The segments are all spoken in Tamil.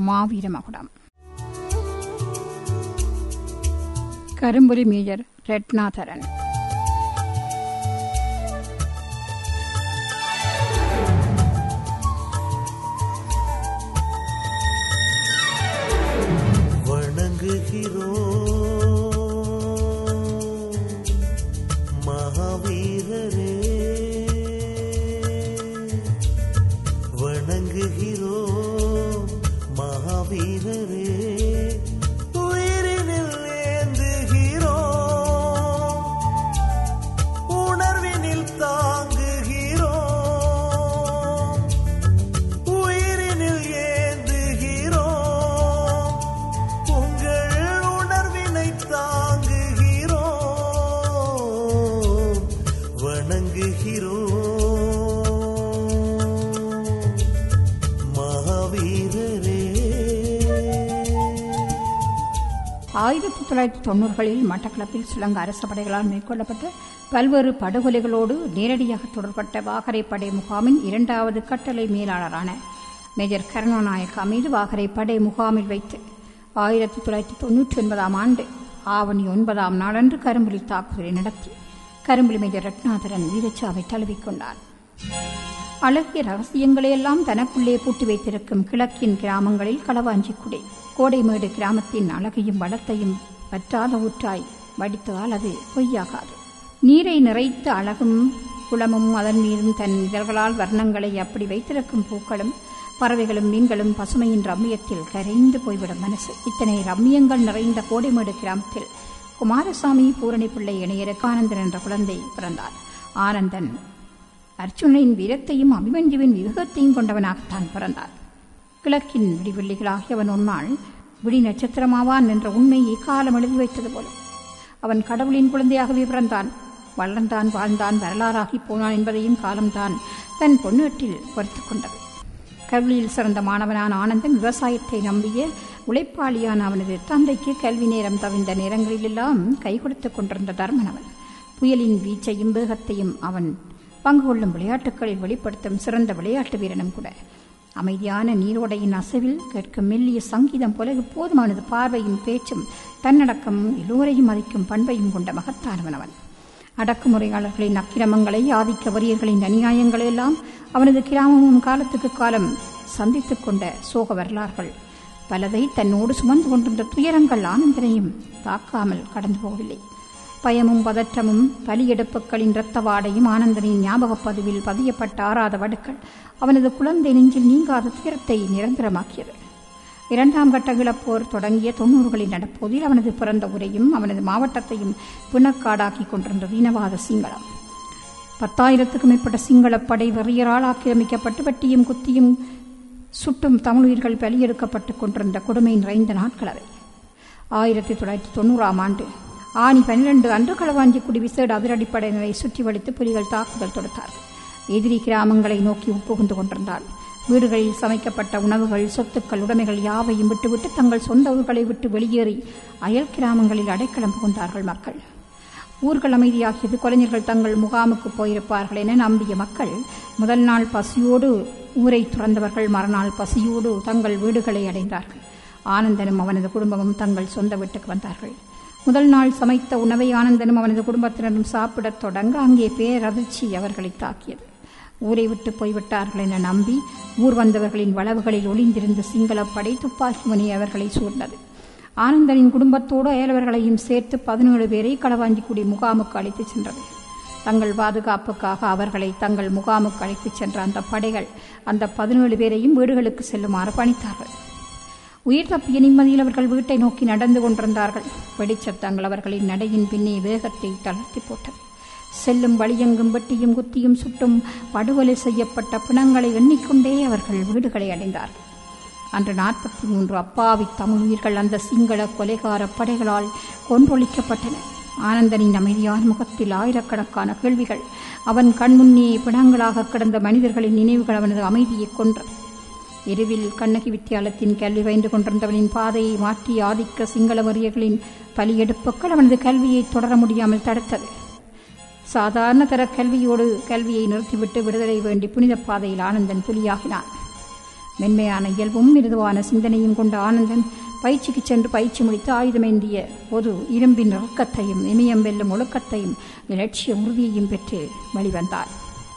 மாவீர மகுடம் கரும்புலி மேஜர் ரட்னாதரன் வணங்குகிறோம் மகாவீரரே வணங்குகிறோம் மகாவீரரே உயிரினில் ஏந்துகிறோம் உணர்வினில் தாங்குகிறோம் உயிரினில் ஏந்துகிறோம் உங்கள் உணர்வினை தாங்குகிறோம் வணங்குகிறோம் மகாவீரரே ஆயிரத்தி தொள்ளாயிரத்தி தொண்ணூறுகளில் மட்டக்களப்பில் சுலங்க அரச படைகளால் மேற்கொள்ளப்பட்ட பல்வேறு படுகொலைகளோடு நேரடியாக தொடர்பட்ட வாகரை படை முகாமின் இரண்டாவது கட்டளை மேலாளரான மேஜர் கருணாநாயக்கா மீது வாகரை படை முகாமில் வைத்து ஆயிரத்தி தொள்ளாயிரத்தி தொன்னூற்றி ஒன்பதாம் ஆண்டு ஆவணி ஒன்பதாம் நாளன்று கரும்புலி தாக்குதலை நடத்தி கரும்புலி மேஜர் ரத்னாதரன் வீரச்சாவை தழுவிக்கொண்டார் அழகிய ரகசியங்களையெல்லாம் தனக்குள்ளே பூட்டி வைத்திருக்கும் கிழக்கின் கிராமங்களில் களவாஞ்சிக்குடி கோடைமேடு கிராமத்தின் அழகையும் வளத்தையும் பற்றாத ஊற்றாய் வடித்ததால் அது பொய்யாகாது நீரை நிறைத்த அழகும் குளமும் அதன் மீதும் தன் இதழ்களால் வர்ணங்களை அப்படி வைத்திருக்கும் பூக்களும் பறவைகளும் மீன்களும் பசுமையின் ரம்மியத்தில் கரைந்து போய்விடும் மனசு இத்தனை ரம்மியங்கள் நிறைந்த கோடைமேடு கிராமத்தில் குமாரசாமி பூரணி பிள்ளை இணையருக்கு ஆனந்தன் என்ற குழந்தை பிறந்தார் ஆனந்தன் அர்ஜுனனின் வீரத்தையும் அபிமன்யுவின் விவேகத்தையும் கொண்டவனாகத்தான் பிறந்தார் கிழக்கின் விடிவெள்ளிகளாகி அவன் ஒன்றாள் விடி நட்சத்திரமாவான் என்ற உண்மையை காலம் எழுதி வைத்தது போல அவன் கடவுளின் குழந்தையாகவே பிறந்தான் வளர்ந்தான் வாழ்ந்தான் வரலாறாகி போனான் என்பதையும் காலம்தான் தன் பொன்னேட்டில் பொறுத்துக் கொண்டது கல்வியில் சிறந்த மாணவனான ஆனந்தன் விவசாயத்தை நம்பிய உழைப்பாளியான அவனது தந்தைக்கு கல்வி நேரம் தவிர்ந்த நேரங்களிலெல்லாம் கை கொடுத்துக் கொண்டிருந்த தர்மன் அவன் புயலின் வீச்சையும் வேகத்தையும் அவன் பங்கு கொள்ளும் விளையாட்டுகளில் வெளிப்படுத்தும் சிறந்த விளையாட்டு வீரனும் கூட அமைதியான நீரோடையின் அசைவில் கேட்கும் மெல்லிய சங்கீதம் போல எப்போதும் அவனது பார்வையும் பேச்சும் தன்னடக்கமும் எல்லோரையும் மதிக்கும் பண்பையும் கொண்ட மகத்தானவன் அவன் அடக்குமுறையாளர்களின் அக்கிரமங்களை ஆதிக்க வரியர்களின் அநியாயங்களை எல்லாம் அவனது கிராமமும் காலத்துக்கு காலம் சந்தித்துக் கொண்ட சோக வரலாறுகள் பலதை தன்னோடு சுமந்து கொண்டிருந்த துயரங்கள் ஆனந்தனையும் தாக்காமல் கடந்து போகவில்லை பயமும் பதற்றமும் பலியெடுப்புகளின் இரத்த வாடையும் ஆனந்தனின் ஞாபகப் பதிவில் பதியப்பட்ட ஆறாத வடுக்கள் அவனது குழந்தை நெஞ்சில் நீங்காத துயரத்தை நிரந்தரமாக்கியது இரண்டாம் கட்ட இழப்போர் தொடங்கிய தொன்னூறுகளின் நடப்போதில் அவனது பிறந்த உரையும் அவனது மாவட்டத்தையும் பிணக்காடாக்கி கொண்டிருந்தது இனவாத சிங்களம் பத்தாயிரத்துக்கும் மேற்பட்ட சிங்களப் படை வெறியரால் ஆக்கிரமிக்கப்பட்டு வெட்டியும் குத்தியும் சுட்டும் தமிழ் உயிர்கள் பலியெடுக்கப்பட்டுக் கொண்டிருந்த கொடுமை நிறைந்த நாட்கள் அவை ஆயிரத்தி தொள்ளாயிரத்தி தொண்ணூறாம் ஆண்டு ஆணி பன்னிரண்டு அன்று களவாஞ்சிக்குடி விசேட அதிரடிப்படையினரை சுற்றி வலித்து புலிகள் தாக்குதல் தொடுத்தார் எதிரி கிராமங்களை நோக்கி உட்புகுந்து கொண்டிருந்தாள் வீடுகளில் சமைக்கப்பட்ட உணவுகள் சொத்துக்கள் உடைமைகள் யாவையும் விட்டுவிட்டு தங்கள் சொந்த ஊர்களை விட்டு வெளியேறி அயல் கிராமங்களில் அடைக்கலம் புகுந்தார்கள் மக்கள் ஊர்கள் அமைதியாகியது கொலைஞர்கள் தங்கள் முகாமுக்கு போயிருப்பார்கள் என நம்பிய மக்கள் முதல் நாள் பசியோடு ஊரை துறந்தவர்கள் மறுநாள் பசியோடு தங்கள் வீடுகளை அடைந்தார்கள் ஆனந்தனும் அவனது குடும்பமும் தங்கள் சொந்த வீட்டுக்கு வந்தார்கள் முதல் நாள் சமைத்த உணவை ஆனந்தனும் அவனது குடும்பத்தினரும் சாப்பிடத் தொடங்க அங்கே பேரதிர்ச்சி அவர்களை தாக்கியது ஊரை விட்டு போய்விட்டார்கள் என நம்பி ஊர் வந்தவர்களின் வளவுகளில் ஒளிந்திருந்த சிங்களப்படை துப்பாக்கி முனை அவர்களை சூழ்ந்தது ஆனந்தனின் குடும்பத்தோடு அயலவர்களையும் சேர்த்து பதினேழு பேரை களவாஞ்சிக்குடி முகாமுக்கு அழைத்துச் சென்றது தங்கள் பாதுகாப்புக்காக அவர்களை தங்கள் முகாமுக்கு அழைத்துச் சென்ற அந்த படைகள் அந்த பதினேழு பேரையும் வீடுகளுக்கு செல்லுமாறு பணித்தார்கள் உயிர் தப்பிய நிம்மதியில் அவர்கள் வீட்டை நோக்கி நடந்து கொண்டிருந்தார்கள் வெடிச்சத்தங்கள் அவர்களின் நடையின் பின்னே வேகத்தை தளர்த்தி போட்டது செல்லும் வழியெங்கும் வெட்டியும் குத்தியும் சுட்டும் படுகொலை செய்யப்பட்ட பிணங்களை எண்ணிக்கொண்டே அவர்கள் வீடுகளை அடைந்தார்கள் அன்று நாற்பத்தி மூன்று அப்பாவி தமிழ் உயிர்கள் அந்த சிங்கள கொலைகார படைகளால் கொன்றொழிக்கப்பட்டன ஆனந்தனின் அமைதியான முகத்தில் ஆயிரக்கணக்கான கேள்விகள் அவன் கண்முன்னே பிணங்களாக கிடந்த மனிதர்களின் நினைவுகள் அவனது அமைதியை கொன்றது எருவில் கண்ணகி வித்தியாலயத்தின் கல்வி பயின்று கொண்டிருந்தவனின் பாதையை மாற்றி ஆதிக்க சிங்கள வரியர்களின் பலியெடுப்புகள் அவனது கல்வியை தொடர முடியாமல் தடுத்தது சாதாரண தர கல்வியோடு கல்வியை நிறுத்திவிட்டு விடுதலை வேண்டி புனித பாதையில் ஆனந்தன் புலியாகினான் மென்மையான இயல்பும் மிருதுவான சிந்தனையும் கொண்ட ஆனந்தன் பயிற்சிக்கு சென்று பயிற்சி முடித்து ஆயுதமேந்திய போது இரும்பின் இறக்கத்தையும் இமயம் வெல்லும் ஒழுக்கத்தையும் இலட்சிய உறுதியையும் பெற்று வெளிவந்தார்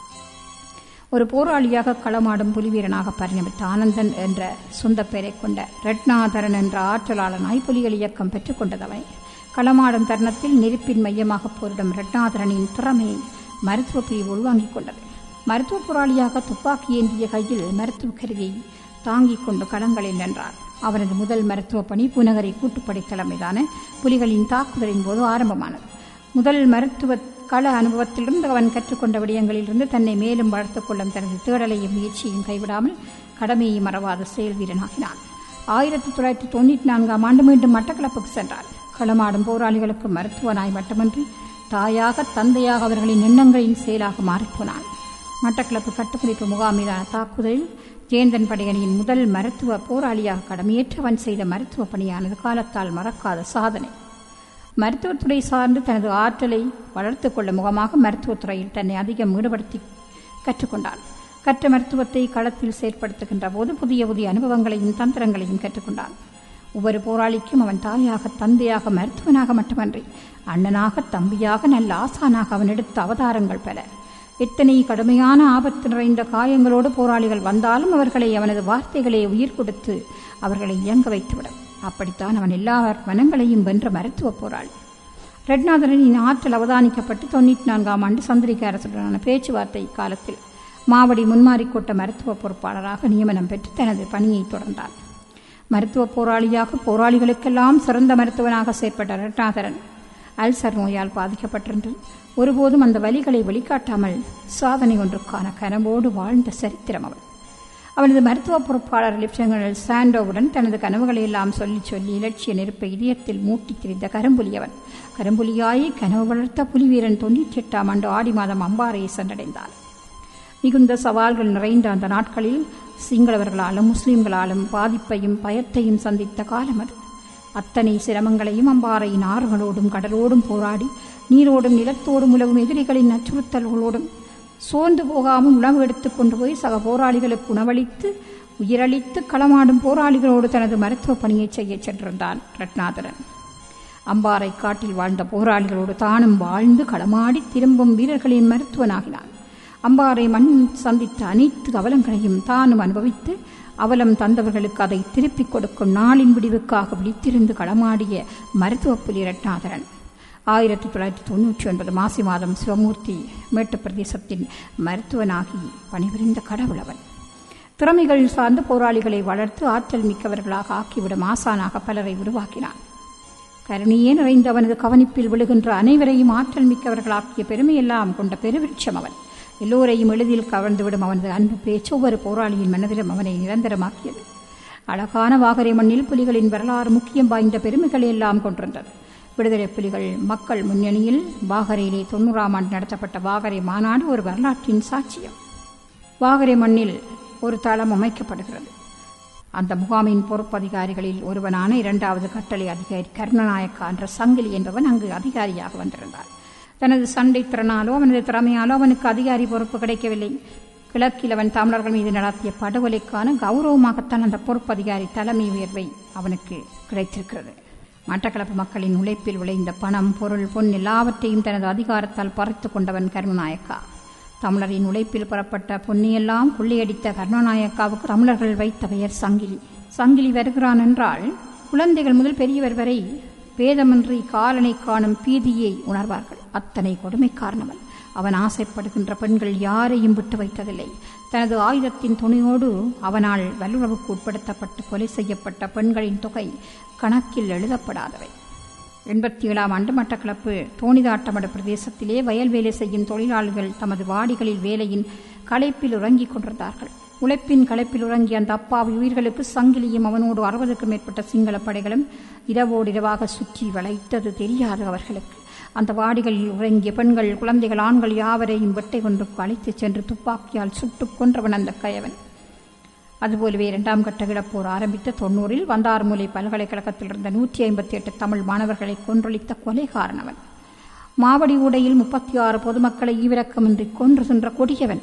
ஒரு போராளியாக களமாடும் புலிவீரனாக பரிணமித்த ஆனந்தன் என்ற சொந்த பெயரை கொண்ட ரட்னாதரன் என்ற ஆற்றலாளனாய் புலிகள் இயக்கம் பெற்றுக் கொண்டதவை களமாடும் தருணத்தில் நெருப்பின் மையமாக போரிடும் ரட்னாதரனின் திறமையை மருத்துவ பிரிவு உள்வாங்கிக் கொண்டது மருத்துவ போராளியாக துப்பாக்கி ஏந்திய கையில் மருத்துவ கருவியை தாங்கிக் கொண்டு களங்களில் நின்றார் அவரது முதல் மருத்துவ பணி புனகரை கூட்டுப்படை தலைமையிலான புலிகளின் தாக்குதலின் போது ஆரம்பமானது முதல் மருத்துவ கள அனுபவத்திலிருந்து அவன் கற்றுக்கொண்ட விடயங்களிலிருந்து தன்னை மேலும் வளர்த்துக் கொள்ளும் தனது தேடலையும் முயற்சியையும் கைவிடாமல் கடமையை மறவாத செயல் வீரனாகினான் ஆயிரத்தி தொள்ளாயிரத்தி தொண்ணூற்றி நான்காம் ஆண்டு மீண்டும் மட்டக்களப்புக்கு சென்றார் களமாடும் போராளிகளுக்கு மருத்துவனாய் மட்டுமன்றி தாயாக தந்தையாக அவர்களின் எண்ணங்களின் செயலாக மாறிப்போனான் மட்டக்களப்பு கட்டுப்பிடிப்பு முகாம் மீதான தாக்குதலில் ஜேந்தன் படையணியின் முதல் மருத்துவ போராளியாக கடமையேற்று அவன் செய்த மருத்துவ பணியானது காலத்தால் மறக்காத சாதனை மருத்துவத்துறை சார்ந்து தனது ஆற்றலை வளர்த்துக் கொள்ளும் முகமாக மருத்துவத்துறையில் தன்னை அதிகம் ஈடுபடுத்தி கற்றுக்கொண்டான் கற்ற மருத்துவத்தை களத்தில் செயற்படுத்துகின்ற போது புதிய புதிய அனுபவங்களையும் தந்திரங்களையும் கற்றுக்கொண்டான் ஒவ்வொரு போராளிக்கும் அவன் தாயாக தந்தையாக மருத்துவனாக மட்டுமன்றி அண்ணனாக தம்பியாக நல்ல ஆசானாக அவன் எடுத்த அவதாரங்கள் பல எத்தனை கடுமையான ஆபத்து நிறைந்த காயங்களோடு போராளிகள் வந்தாலும் அவர்களை அவனது வார்த்தைகளை உயிர் கொடுத்து அவர்களை இயங்க வைத்துவிடும் அப்படித்தான் அவன் எல்லா மனங்களையும் வென்ற மருத்துவ போராளி ரெட்நாதனின் ஆற்றல் அவதானிக்கப்பட்டு தொண்ணூற்றி நான்காம் ஆண்டு சந்திரிகா அரசுடனான பேச்சுவார்த்தை காலத்தில் மாவடி முன்மாறிக்கோட்ட மருத்துவ பொறுப்பாளராக நியமனம் பெற்று தனது பணியை தொடர்ந்தார் மருத்துவ போராளியாக போராளிகளுக்கெல்லாம் சிறந்த மருத்துவனாக செயற்பட்ட ரெட்நாதரன் அல்சர் நோயால் பாதிக்கப்பட்டிருந்து ஒருபோதும் அந்த வலிகளை வெளிக்காட்டாமல் சாதனை ஒன்றுக்கான கனவோடு வாழ்ந்த சரித்திரம் அவன் அவனது மருத்துவ பொறுப்பாளர் லெப்டினல் சாண்டோவுடன் தனது கனவுகளை எல்லாம் சொல்லி சொல்லி இலட்சிய நெருப்பை இதயத்தில் மூட்டித் திரிந்த கரும்புலி அவன் கரும்புலியாய் கனவு வளர்த்த புலிவீரன் தொண்ணூற்றி எட்டாம் ஆண்டு ஆடி மாதம் அம்பாறையை சென்றடைந்தான் மிகுந்த சவால்கள் நிறைந்த அந்த நாட்களில் சிங்களவர்களாலும் முஸ்லிம்களாலும் பாதிப்பையும் பயத்தையும் சந்தித்த காலம் அது அத்தனை சிரமங்களையும் அம்பாறையின் ஆறுகளோடும் கடலோடும் போராடி நீரோடும் நிலத்தோடும் உலவும் எதிரிகளின் அச்சுறுத்தல்களோடும் சோர்ந்து போகாமல் உணவு எடுத்துக் கொண்டு போய் சக போராளிகளுக்கு உணவளித்து உயிரளித்து களமாடும் போராளிகளோடு தனது மருத்துவ பணியை செய்ய சென்றிருந்தான் ரட்னாதரன் அம்பாறை காட்டில் வாழ்ந்த போராளிகளோடு தானும் வாழ்ந்து களமாடி திரும்பும் வீரர்களின் மருத்துவனாகினான் அம்பாறை மண் சந்தித்த அனைத்து அவலங்களையும் தானும் அனுபவித்து அவலம் தந்தவர்களுக்கு அதை திருப்பிக் கொடுக்கும் நாளின் விடிவுக்காக விழித்திருந்து களமாடிய மருத்துவ புலி ரட்னாதரன் ஆயிரத்தி தொள்ளாயிரத்தி தொண்ணூற்றி ஒன்பது மாசி மாதம் சிவமூர்த்தி மேட்டுப் பிரதேசத்தின் மருத்துவனாகி பணிபுரிந்த கடவுளவன் திறமைகள் சார்ந்து போராளிகளை வளர்த்து ஆற்றல் மிக்கவர்களாக ஆக்கிவிடும் ஆசானாக பலரை உருவாக்கினான் கருணியே நிறைந்த அவனது கவனிப்பில் விழுகின்ற அனைவரையும் ஆற்றல் மிக்கவர்களாக்கிய பெருமையெல்லாம் கொண்ட பெருவிருட்சம் அவன் எல்லோரையும் எளிதில் கவர்ந்துவிடும் அவனது அன்பு பேச்சு ஒவ்வொரு போராளியின் மனதிலும் அவனை நிரந்தரமாக்கியது அழகான வாகரை மண்ணில் புலிகளின் வரலாறு முக்கியம் வாய்ந்த பெருமைகளை எல்லாம் கொண்டிருந்தது விடுதலை புலிகள் மக்கள் முன்னணியில் வாகரையிலே தொண்ணூறாம் ஆண்டு நடத்தப்பட்ட வாகரை மாநாடு ஒரு வரலாற்றின் சாட்சியம் வாகரை மண்ணில் ஒரு தளம் அமைக்கப்படுகிறது அந்த முகாமின் பொறுப்பதிகாரிகளில் ஒருவனான இரண்டாவது கட்டளை அதிகாரி கருணநாயக்கா என்ற சங்கிலி என்பவன் அங்கு அதிகாரியாக வந்திருந்தார் தனது சண்டை திறனாலோ அவனது திறமையாலோ அவனுக்கு அதிகாரி பொறுப்பு கிடைக்கவில்லை கிழக்கில் அவன் தமிழர்கள் மீது நடத்திய படுகொலைக்கான கௌரவமாகத்தான் அந்த பொறுப்பதிகாரி தலைமை உயர்வை அவனுக்கு கிடைத்திருக்கிறது மட்டக்களப்பு மக்களின் உழைப்பில் விளைந்த பணம் பொருள் பொன் எல்லாவற்றையும் தனது அதிகாரத்தால் பறித்து கொண்டவன் கருணாநாயக்கா தமிழரின் உழைப்பில் புறப்பட்ட பொன்னியெல்லாம் கொள்ளையடித்த கருணாநாயக்காவுக்கு தமிழர்கள் வைத்த பெயர் சங்கிலி சங்கிலி வருகிறான் என்றால் குழந்தைகள் முதல் பெரியவர் வரை பேதமின்றி காலனை காணும் பீதியை உணர்வார்கள் அத்தனை கொடுமை காரணவன் அவன் ஆசைப்படுகின்ற பெண்கள் யாரையும் விட்டு வைத்ததில்லை தனது ஆயுதத்தின் துணையோடு அவனால் வல்லுறவுக்கு உட்படுத்தப்பட்டு கொலை செய்யப்பட்ட பெண்களின் தொகை கணக்கில் எழுதப்படாதவை எண்பத்தி ஏழாம் ஆண்டு மட்டக்களப்பு தோணிதாட்டமட பிரதேசத்திலே வயல் வேலை செய்யும் தொழிலாளர்கள் தமது வாடிகளில் வேலையின் களைப்பில் உறங்கிக் கொண்டிருந்தார்கள் உழைப்பின் களைப்பில் உறங்கிய அந்த அப்பாவி உயிர்களுக்கு சங்கிலியும் அவனோடு அறுபதுக்கும் மேற்பட்ட சிங்கள படைகளும் இரவோடு இரவாக சுற்றி வளைத்தது தெரியாது அவர்களுக்கு அந்த வாடிகளில் உறங்கிய பெண்கள் குழந்தைகள் ஆண்கள் யாவரையும் வெட்டை கொன்றுக்கு அழைத்துச் சென்று துப்பாக்கியால் சுட்டுக் கொன்றவன் அந்த கயவன் அதுபோலவே இரண்டாம் கட்ட இழப்போர் ஆரம்பித்த தொன்னூறில் வந்தார்மூலை பல்கலைக்கழகத்தில் இருந்த நூற்றி ஐம்பத்தி எட்டு தமிழ் மாணவர்களை கொன்றொழித்த கொலைகாரனவன் மாவடி ஊடையில் முப்பத்தி ஆறு பொதுமக்களை ஈவிரக்கமின்றி கொன்று சென்ற கொடியவன்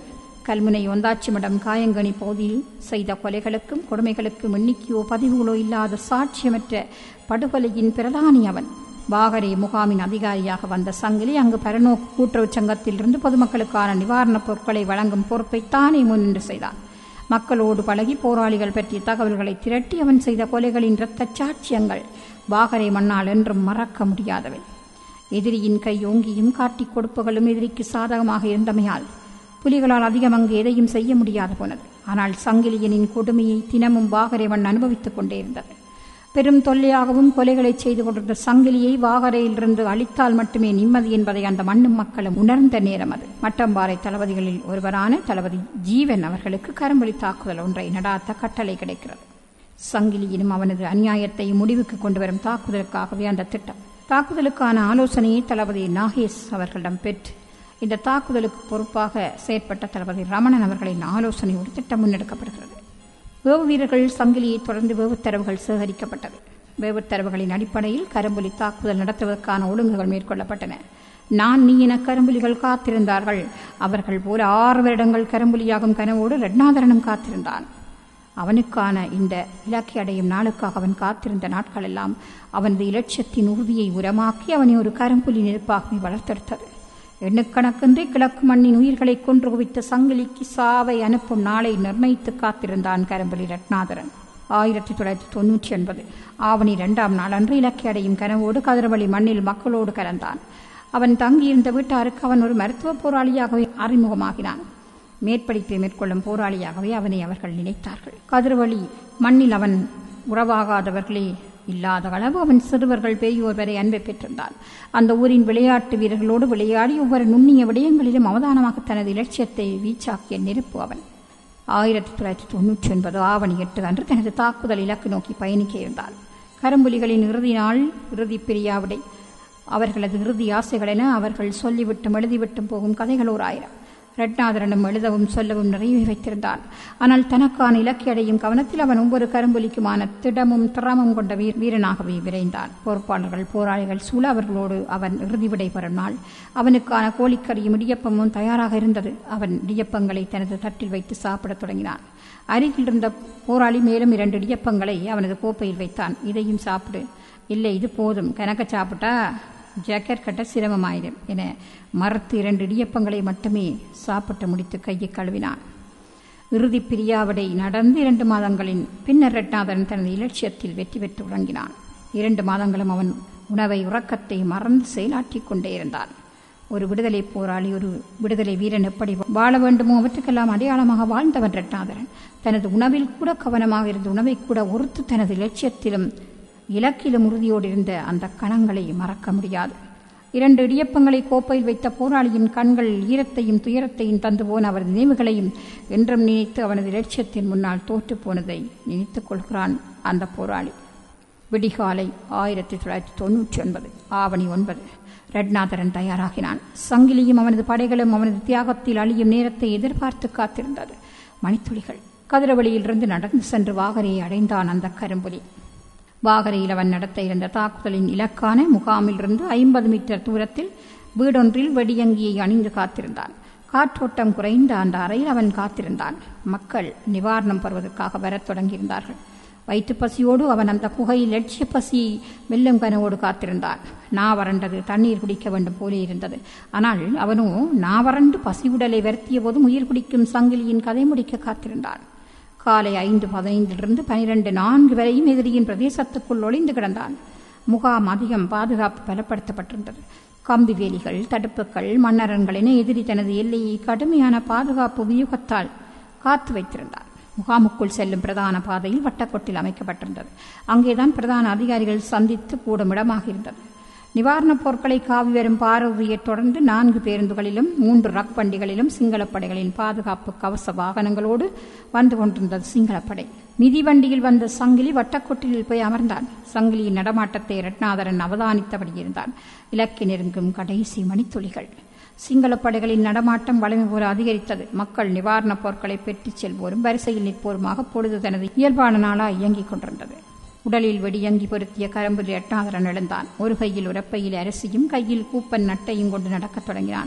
கல்முனை ஒந்தாச்சிமடம் காயங்கனி பகுதியில் செய்த கொலைகளுக்கும் கொடுமைகளுக்கும் எண்ணிக்கையோ பதிவுகளோ இல்லாத சாட்சியமற்ற படுகொலையின் பிரதானி அவன் வாகரை முகாமின் அதிகாரியாக வந்த சங்கிலி அங்கு பரநோக்கு கூட்டுறவுச் சங்கத்திலிருந்து பொதுமக்களுக்கான நிவாரணப் பொருட்களை வழங்கும் பொறுப்பை தானே முன்னின்று செய்தான் மக்களோடு பழகி போராளிகள் பற்றிய தகவல்களை திரட்டி அவன் செய்த கொலைகளின் இரத்தச் சாட்சியங்கள் வாகரை மண்ணால் என்றும் மறக்க முடியாதவை எதிரியின் கை ஓங்கியும் காட்டிக் கொடுப்புகளும் எதிரிக்கு சாதகமாக இருந்தமையால் புலிகளால் அதிகம் அங்கு எதையும் செய்ய முடியாது போனது ஆனால் சங்கிலியனின் கொடுமையை தினமும் வாகரைவன் அனுபவித்துக் கொண்டே இருந்தது பெரும் தொல்லையாகவும் கொலைகளை செய்து கொண்டிருந்த சங்கிலியை வாகரையிலிருந்து அழித்தால் மட்டுமே நிம்மதி என்பதை அந்த மண்ணும் மக்களும் உணர்ந்த நேரம் அது மட்டம்பாறை தளபதிகளில் ஒருவரான தளபதி ஜீவன் அவர்களுக்கு கரும்புலி தாக்குதல் ஒன்றை நடாத்த கட்டளை கிடைக்கிறது சங்கிலியினும் அவனது அநியாயத்தை முடிவுக்கு கொண்டு வரும் தாக்குதலுக்காகவே அந்த திட்டம் தாக்குதலுக்கான ஆலோசனையை தளபதி நாகேஷ் அவர்களிடம் பெற்று இந்த தாக்குதலுக்கு பொறுப்பாக செயற்பட்ட தளபதி ரமணன் அவர்களின் ஆலோசனையோடு திட்டம் முன்னெடுக்கப்படுகிறது வேவு வீரர்கள் சங்கிலியை தொடர்ந்து வேவுத்தரவுகள் சேகரிக்கப்பட்டது வேவுத்தரவுகளின் அடிப்படையில் கரும்புலி தாக்குதல் நடத்துவதற்கான ஒழுங்குகள் மேற்கொள்ளப்பட்டன நான் நீ என கரும்புலிகள் காத்திருந்தார்கள் அவர்கள் போல ஆறு வருடங்கள் கரும்புலியாகும் கனவோடு ரட்னாதரனும் காத்திருந்தான் அவனுக்கான இந்த இலக்கை அடையும் நாளுக்காக அவன் காத்திருந்த நாட்கள் எல்லாம் அவனது இலட்சியத்தின் உறுதியை உரமாக்கி அவனை ஒரு கரும்புலி நெருப்பாகவே வளர்த்தெடுத்தது எண்ணுக்கணக்கின்றி கிழக்கு மண்ணின் உயிர்களை கொன்று குவித்த சங்கிலிக்கு சாவை அனுப்பும் நாளை நிர்ணயித்து காத்திருந்தான் கரும்புலி ரட்னாதரன் ஆயிரத்தி தொள்ளாயிரத்தி தொன்னூற்றி ஒன்பது ஆவணி இரண்டாம் நாள் அன்று இலக்கை அடையும் கனவோடு கதிரவழி மண்ணில் மக்களோடு கலந்தான் அவன் தங்கியிருந்த வீட்டாருக்கு அவன் ஒரு மருத்துவ போராளியாகவே அறிமுகமாகினான் மேற்படிப்பை மேற்கொள்ளும் போராளியாகவே அவனை அவர்கள் நினைத்தார்கள் கதிர்வழி மண்ணில் அவன் உறவாகாதவர்களே இல்லாத அளவு அவன் சிறுவர்கள் பெரியோர் வரை அன்பை பெற்றிருந்தான் அந்த ஊரின் விளையாட்டு வீரர்களோடு விளையாடி ஒவ்வொரு நுண்ணிய விடயங்களிலும் அவதானமாக தனது இலட்சியத்தை வீச்சாக்கிய நெருப்பு அவன் ஆயிரத்தி தொள்ளாயிரத்தி தொன்னூற்றி ஒன்பது ஆவணி எட்டு அன்று தனது தாக்குதல் இலக்கு நோக்கி பயணிக்க இருந்தான் கரும்புலிகளின் இறுதி நாள் இறுதி பிரியாவிடை அவர்களது இறுதி ஆசைகள் என அவர்கள் சொல்லிவிட்டும் எழுதிவிட்டும் போகும் கதைகள் ஓர் ஆயிரம் ரட்நாதரனும் எழுதவும் சொல்லவும் நிறைய வைத்திருந்தான் ஆனால் தனக்கான இலக்கை அடையும் கவனத்தில் அவன் ஒவ்வொரு கரும்புலிக்குமான திடமும் திறமும் கொண்ட வீர் வீரனாகவே விரைந்தான் பொறுப்பாளர்கள் போராளிகள் சூழ அவர்களோடு அவன் இறுதி விடை பெறும் நாள் அவனுக்கான கோழிக்கறியும் இடியப்பமும் தயாராக இருந்தது அவன் இடியப்பங்களை தனது தட்டில் வைத்து சாப்பிடத் தொடங்கினான் அருகில் இருந்த போராளி மேலும் இரண்டு இடியப்பங்களை அவனது கோப்பையில் வைத்தான் இதையும் சாப்பிடு இல்லை இது போதும் கணக்க சாப்பிட்டா ஜாக்கெட் கட்ட சிரமமாயிடும் என மறுத்து இரண்டு இடியப்பங்களை மட்டுமே சாப்பிட்டு முடித்து கையை கழுவினான் இறுதி பிரியாவிடை நடந்து இரண்டு மாதங்களின் பின்னர் ரட்நாதன் தனது இலட்சியத்தில் வெற்றி பெற்று உறங்கினான் இரண்டு மாதங்களும் அவன் உணவை உறக்கத்தை மறந்து செயலாற்றிக் கொண்டே இருந்தான் ஒரு விடுதலை போராளி ஒரு விடுதலை வீரன் எப்படி வாழ வேண்டுமோ அவற்றுக்கெல்லாம் அடையாளமாக வாழ்ந்தவன் ரட்நாதரன் தனது உணவில் கூட கவனமாக இருந்த உணவை கூட ஒருத்து தனது இலட்சியத்திலும் இலக்கிலும் உறுதியோடு இருந்த அந்த கணங்களை மறக்க முடியாது இரண்டு இடியப்பங்களை கோப்பையில் வைத்த போராளியின் கண்கள் ஈரத்தையும் துயரத்தையும் தந்து போன அவரது நினைவுகளையும் என்றும் நினைத்து அவனது இலட்சியத்தின் முன்னால் தோற்று போனதை நினைத்துக் கொள்கிறான் அந்த போராளி விடிகாலை ஆயிரத்தி தொள்ளாயிரத்தி தொன்னூற்றி ஒன்பது ஆவணி ஒன்பது ரட்நாதரன் தயாராகினான் சங்கிலியும் அவனது படைகளும் அவனது தியாகத்தில் அழியும் நேரத்தை எதிர்பார்த்து காத்திருந்தது மணித்துளிகள் கதிரவழியிலிருந்து நடந்து சென்று வாகரையை அடைந்தான் அந்த கரும்புலி வாகரையில் அவன் நடத்த இருந்த தாக்குதலின் இலக்கான முகாமிலிருந்து ஐம்பது மீட்டர் தூரத்தில் வீடொன்றில் வெடியங்கியை அணிந்து காத்திருந்தான் காற்றோட்டம் குறைந்த அந்த அறையில் அவன் காத்திருந்தான் மக்கள் நிவாரணம் பெறுவதற்காக வரத் தொடங்கியிருந்தார்கள் வயிற்று பசியோடு அவன் அந்த குகையில் லட்சிய பசியை வெல்லும் கனவோடு காத்திருந்தான் நா வறண்டது தண்ணீர் குடிக்க வேண்டும் போலே இருந்தது ஆனால் அவனோ நா வறண்டு பசி உடலை வருத்திய போதும் உயிர் குடிக்கும் சங்கிலியின் கதை முடிக்க காத்திருந்தான் காலை ஐந்து பதினைந்திலிருந்து பனிரெண்டு நான்கு வரையும் எதிரியின் பிரதேசத்துக்குள் ஒளிந்து கிடந்தான் முகாம் அதிகம் பாதுகாப்பு பலப்படுத்தப்பட்டிருந்தது கம்பி வேலிகள் தடுப்புகள் மன்னரன்கள் என எதிரி தனது எல்லையை கடுமையான பாதுகாப்பு வியூகத்தால் காத்து வைத்திருந்தார் முகாமுக்குள் செல்லும் பிரதான பாதையில் வட்டக்கொட்டில் அமைக்கப்பட்டிருந்தது அங்கேதான் பிரதான அதிகாரிகள் சந்தித்து கூடும் இடமாக இருந்தது நிவாரணப் பொருட்களை காவி வரும் பாரதியைத் தொடர்ந்து நான்கு பேருந்துகளிலும் மூன்று ரக் வண்டிகளிலும் சிங்களப்படைகளின் பாதுகாப்பு கவச வாகனங்களோடு வந்து கொண்டிருந்தது சிங்களப்படை மிதிவண்டியில் வந்த சங்கிலி வட்டக்கொட்டிலில் போய் அமர்ந்தான் சங்கிலியின் நடமாட்டத்தை ரட்நாதரன் அவதானித்தபடி இருந்தான் இலக்கி நெருங்கும் கடைசி மணித்துளிகள் சிங்கள படைகளின் நடமாட்டம் வலிமை போல அதிகரித்தது மக்கள் நிவாரணப் பொருட்களை பெற்றுச் செல்வோரும் வரிசையில் நிற்போருமாக பொழுது தனது இயல்பான நாளாக இயங்கிக் கொண்டிருந்தது உடலில் வெடியங்கி பொருத்திய கரம்புலி எட்டாதரன் எழுந்தான் ஒரு கையில் உரப்பையில் அரிசியும் கையில் கூப்பன் நட்டையும் கொண்டு நடக்கத் தொடங்கினான்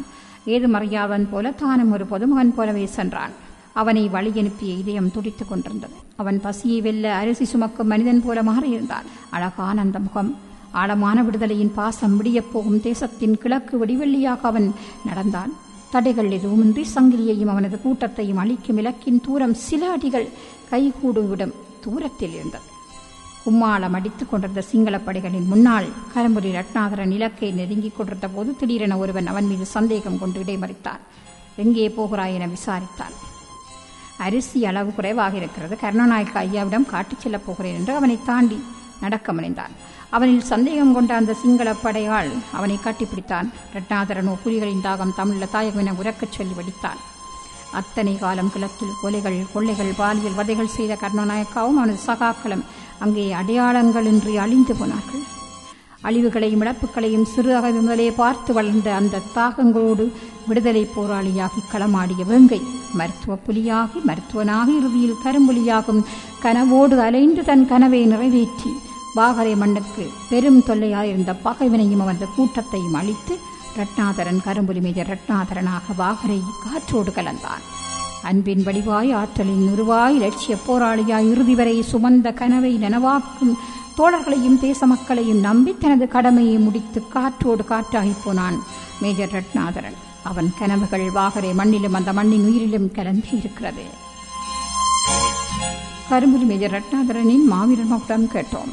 ஏதுமறியாதவன் போல தானும் ஒரு பொதுமகன் போலவே சென்றான் அவனை வழி அனுப்பிய இதயம் துடித்துக் கொண்டிருந்தது அவன் பசியை வெல்ல அரிசி சுமக்கும் மனிதன் போல மாறியிருந்தான் அழகான அந்த முகம் ஆழமான விடுதலையின் பாசம் விடியப் போகும் தேசத்தின் கிழக்கு விடிவெள்ளியாக அவன் நடந்தான் தடைகள் எதுவுமின்றி சங்கிலியையும் அவனது கூட்டத்தையும் அழிக்கும் இலக்கின் தூரம் சில அடிகள் கைகூடுவிடும் தூரத்தில் இருந்தது கும்மாளம் அடித்துக் கொண்டிருந்த சிங்களப் படைகளின் முன்னால் கரம்புரி ரட்னாதரன் இலக்கை நெருங்கிக் கொண்டிருந்த போது திடீரென ஒருவன் அவன் மீது சந்தேகம் கொண்டு இடைமறித்தான் எங்கே போகிறாய் என விசாரித்தான் அரிசி அளவு குறைவாக இருக்கிறது கருணாநாயக்க ஐயாவிடம் காட்டிச் செல்லப் போகிறேன் என்று அவனை தாண்டி நடக்க முனைந்தான் அவனில் சந்தேகம் கொண்ட அந்த சிங்கள படையாள் அவனை கட்டிப்பிடித்தான் ரட்னாதரனோ புலிகளின் தாகம் தமிழில் தாயகம் என உறக்கச் சொல்லி வடித்தான் அத்தனை காலம் கிழக்கில் கொலைகள் கொள்ளைகள் பாலியல் வதைகள் செய்த கருணாநாயக்காவும் அவனது சகாக்களும் அங்கே அடையாளங்களின்றி அழிந்து போனார்கள் அழிவுகளையும் இழப்புகளையும் சிறு அகவி முதலே பார்த்து வளர்ந்த அந்த தாகங்களோடு விடுதலை போராளியாகி களமாடிய வேங்கை மருத்துவ புலியாகி மருத்துவனாகி இறுதியில் கரும்புலியாகும் கனவோடு அலைந்து தன் கனவை நிறைவேற்றி வாகரை மண்ணுக்கு பெரும் தொல்லையாயிருந்த பகைவனையும் அவனது கூட்டத்தையும் அழித்து ரட்னாதரன் கரும்புலி மேஜர் ரட்னாதரனாக வாகரை காற்றோடு கலந்தான் அன்பின் வடிவாய் ஆற்றலின் உருவாய் லட்சிய போராளியாய் இறுதி வரை சுமந்த கனவை நனவாக்கும் தோழர்களையும் தேச மக்களையும் நம்பி தனது கடமையை முடித்து காற்றோடு காற்றாகிப் போனான் மேஜர் ரட்னாதரன் அவன் கனவுகள் வாகரை மண்ணிலும் அந்த மண்ணின் உயிரிலும் கலந்து இருக்கிறது கரும்புலி மேஜர் ரட்னாதரனின் மாவீரர் மகுடம் கேட்டோம்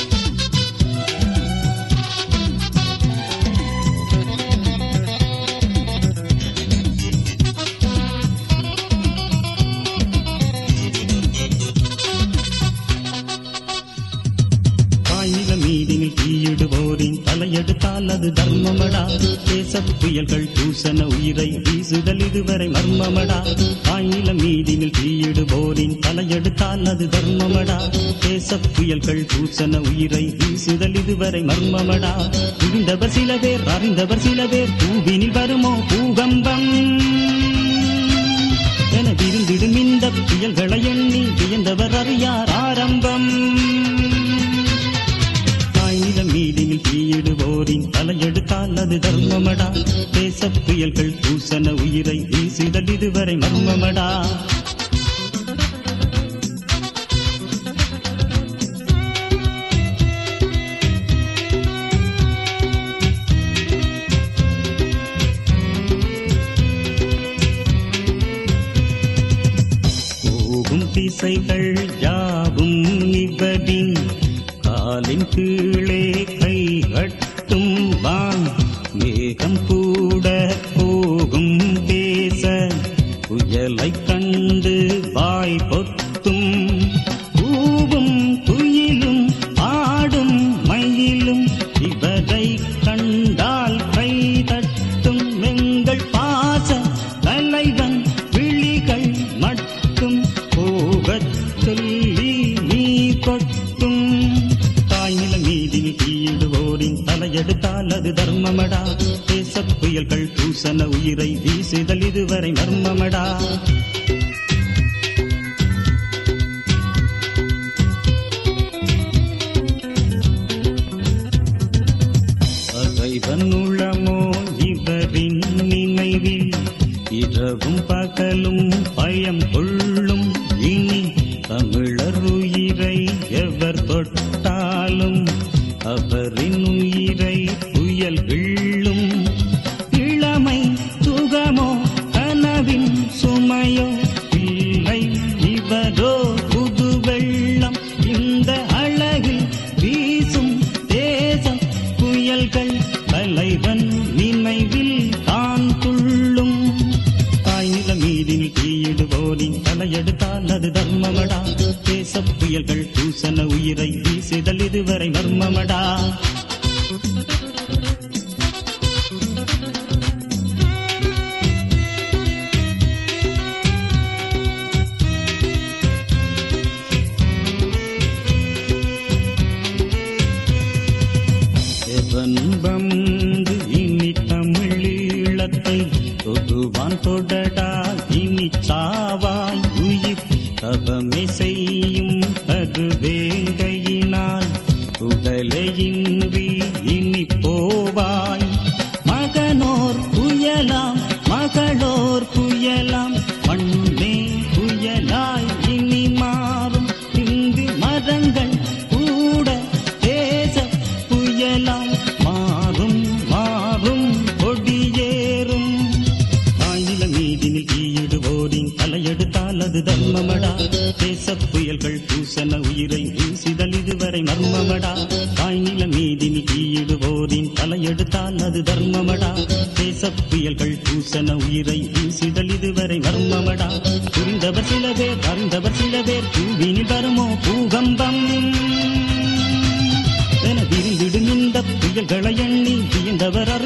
ஆயில மீதினில் தீயிடுவோரின் தலையெடுத்தால் அது தர்மமடா தேச புயல்கள் பூசன உயிரை வீசுதல் இதுவரை மர்மமடா ஆயில மீதினில் தீயிடுவோரின் தலையெடுத்தால் அது தர்மமடா தேச புயல்கள் பூசன உயிரை வீசுதல் இதுவரை மர்மமடா புரிந்தவர் சில பேர் அறிந்தவர் சில பேர் பூவினில் வருமோ பூகம்பம் என விருந்திடும் இந்த புயல்களை எண்ணி வியந்தவர் அறியார் ஆரம்பம் தாய்நிலம் மீதினில் தீயிடுவோரின் தலையெடுத்தால் அது தர்மமடா தேச புயல்கள் பூசன உயிரை வீசுதல் இதுவரை மர்மமடா போகும் திசைகள் யாவும் நிபதின் காலின் கீழே கை கட்டும் வான் மேகம் கூட போகும் பேச புயலை கண்டு வாய் பொத்தும் பூவும் குயிலும் ஆடும் மயிலும் இவரை கண்டால் கை தட்டும் எங்கள் பாச தலைவன் விழிகள் மட்டும் போகச் சொல்லி நீ கொட்டும் தாய்நில மீதில் தீயிடுவோரின் தலையெடுத்தால் அது தர்மமடா தேச புயல்கள் பூசன உயிரை வீசுதல் இதுவரை மர்மமடா பகைவன் உளமோ இவரின் நினைவில் இரவும் பகலும் பயம் கொள்ளும் இனி தமிழர் உயிரை எவர் தொட்டாலும் அவரின் உயிரை புயல் கிள்ளும் இளமை சுகமோ கனவின் சுமையோ இல்லை இவரோ புது வெள்ளம் இந்த அழகில் வீசும் தேசம் புயல்கள் தலைவன் நினைவில் தான் துள்ளும் தாய்நில மீதினில் தீயிடுவோரின் தலையெடுத்தால் அது தர்மமடா தேச புயல்கள் பூசன உயிரை வீசுதல் இதுவரை மர்மமடா எவன் வந்து இனி தமிழீழத்தை தொடுவான் தொடடா இனி சாவாய் உயிர் தவமே செய்யும் அது வேங்கையினால் உடலையின்றி இனி போவாய் மகனோர் புயலாம் அவளோர் புயலாம் மண்ணே புயலாய் இனி மாறும் இங்கு மரங்கள் கூட தேச புயலாய் மாறும் மாறும் கொடியேறும் ஆயில மீதினில் தீயிடுவோரின் தலையெடுத்தால் அது தர்மமடா தேச புயல்கள் பூசன உயிரை வீசிதல் இதுவரை மர்மமடா ஆயில மீதினில் தீயிடுவோரின் தலையெடுத்தால் அது தர்மமடா தேச புயல்கள் பூசன உயிரை வீசிதல் இதுவரை மர்மமடா புரிந்தவர் சில பேர் அறிந்தவர் சில பேர் பூவினில் வருமோ பூகம்பம் என விரிந்திடும் இந்த புயல்களை எண்ணி வியந்தவர்